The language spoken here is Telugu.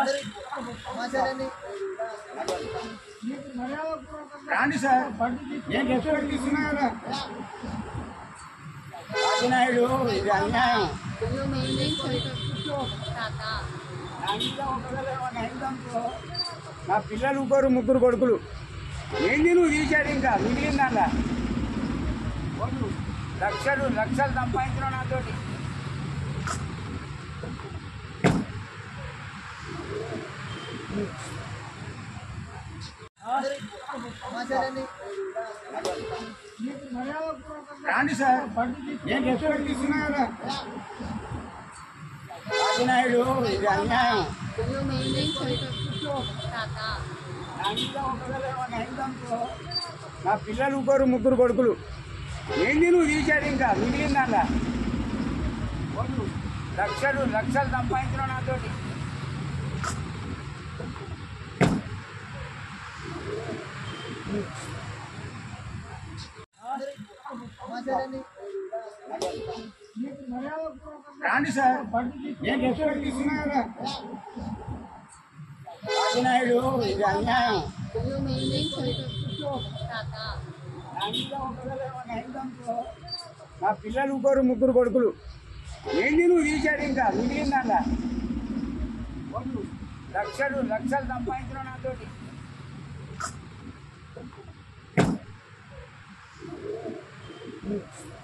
రాండి సార్ నేను రెస్పెక్ట్ ఇస్తున్నా కదా కాశీనాయుడు ఇది అన్యాయం నా ఇంట్లో ఒకవేళ ఏమన్నా అయిందనుకో, నా పిల్లలు ఇంకోరు ముగ్గురు కొడుకులు ఏంది నువ్వు తీశాడు ఇంకా మిగిలిందల్లా కొడుకు లక్షలు లక్షలు సంపాదించిన నాతోటి రాండి సార్ నేను రెస్పెక్ట్ ఇస్తున్నా కదా కాశీనాయుడు ఇది అన్యాయం నా ఇంట్లో ఒకవేళ ఏమన్నా అయిందనుకో, నా పిల్లలు ఇంకోరు ముగ్గురు కొడుకులు ఏంది నువ్వు తీశాడు ఇంకా మిగిలిందల్లా కొడుకు లక్షలు లక్షలు సంపాదించిన నాతోటి రాండి సార్ నేను రెస్పెక్ట్ ఇస్తున్నా కదా కాశీనాయుడు ఇది అన్యాయం నా ఇంట్లో ఒకవేళ ఏమన్నా అయిందనుకో, నా పిల్లలు ఇంకోరు ముగ్గురు కొడుకులు ఏంది నువ్వు తీశాడు ఇంకా మిగిలిందల్లా కొడుకు లక్షలు లక్షలు సంపాదించిన నాతోటి Thank